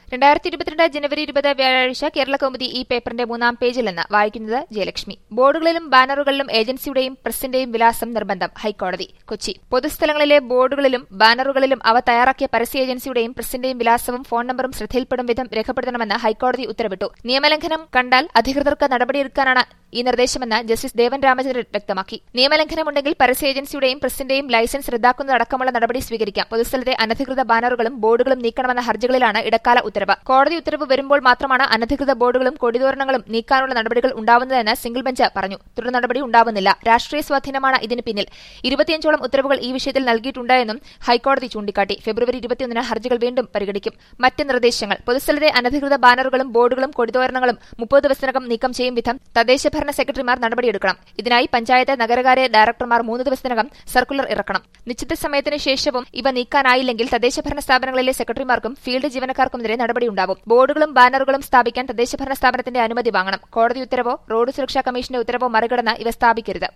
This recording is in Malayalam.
രണ്ടായിരത്തി ഇരുപത്തിരണ്ട് ജനുവരി ഇരുപത് വ്യാഴാഴ്ച കേരള കൗമുദി ഈ പേപ്പറിന്റെ മൂന്നാം പേജിൽ നിന്ന് വായിക്കുന്നത് ജയലക്ഷ്മി ബോർഡുകളിലും ബാനറുകളിലും ഏജൻസിയുടെയും പ്രസിന്റെയും വിലാസം നിർബന്ധം ഹൈക്കോടതി കൊച്ചി പൊതുസ്ഥലങ്ങളിലെ ബോർഡുകളിലും ബാനറുകളിലും അവ തയ്യാറാക്കിയ പരസ്യ ഏജൻസിയുടെയും പ്രസിന്റെയും വിലാസവും ഫോൺ നമ്പറും ശ്രദ്ധയിൽപ്പെടും വിധം രേഖപ്പെടുത്തണമെന്ന് ഹൈക്കോടതി ഉത്തരവിട്ടു നിയമലംഘനം കണ്ടാൽ അധികൃതർക്ക് നടപടിയെടുക്കാനാണ് ഈ നിർദ്ദേശമെന്ന് ജസ്റ്റിസ് ദേവൻ രാമചന്ദ്രൻ വ്യക്തമാക്കി നിയമലംഘനമുണ്ടെങ്കിൽ പരസ്യ ഏജൻസിയുടെയും പ്രസിന്റെയും ലൈസൻസ് റദ്ദാക്കുന്നതടക്കമുള്ള നടപടി സ്വീകരിക്കാം പൊതുസ്ഥലത്തെ അനധികൃത ബാനറുകളും ബോർഡുകളും നീക്കണമെന്ന ഹർജികളിലാണ് ഇടക്കാല ഉത്തരവ് കോടതി ഉത്തരവ് വരുമ്പോൾ മാത്രമാണ് അനധികൃത ബോർഡുകളും കൊടിതോരണങ്ങളും നീക്കാനുള്ള നടപടികൾ ഉണ്ടാവുന്നതെന്ന് സിംഗിൾ ബെഞ്ച് പറഞ്ഞു തുടർ നടപടി ഉണ്ടാവുന്നില്ല രാഷ്ട്രീയ സ്വാധീനമാണ് ഇതിന് പിന്നിൽ ഇരുപത്തിയഞ്ചോളം ഉത്തരവുകൾ ഈ വിഷയത്തിൽ നൽകിയിട്ടുണ്ടെന്നും ഹൈക്കോടതി ചൂണ്ടിക്കാട്ടി ഫെബ്രുവരി ഇരുപത്തിയൊന്നിന് ഹർജികൾ വീണ്ടും പരിഗണിക്കും മറ്റ് നിർദ്ദേശങ്ങൾ പൊതുസ്ഥലത്തെ അനധികൃത ബാനറുകളും ബോർഡുകളും കൊടിതോരണങ്ങളും മുപ്പത് ദിവസത്തിനകം നീക്കം ചെയ്യും വിധം തദ്ദേശ ഭരണ സെക്രട്ടറിമാർ നടപടിയെടുക്കണം ഇതിനായി പഞ്ചായത്ത് നഗരകാര്യ ഡയറക്ടർമാർ മൂന്ന് ദിവസത്തിനകം സർക്കുലർ ഇറക്കണം നിശ്ചിത സമയത്തിന് ശേഷവും ഇവ നീക്കാനായില്ലെങ്കിൽ തദ്ദേശഭരണ സ്ഥാപനങ്ങളിലെ സെക്രട്ടറിമാർക്കും ഫീൽഡ് ജീവനക്കാർക്കുമെതിരെ നടപടിയുണ്ടാവും ബോർഡുകളും ബാനറുകളും സ്ഥാപിക്കാൻ തദ്ദേശഭരണ സ്ഥാപനത്തിന്റെ അനുമതി വാങ്ങണം കോടതി ഉത്തരവോ റോഡ് സുരക്ഷാ കമ്മീഷന്റെ ഉത്തരവോ മറികടന്ന് ഇവ സ്ഥാപിക്കരുത്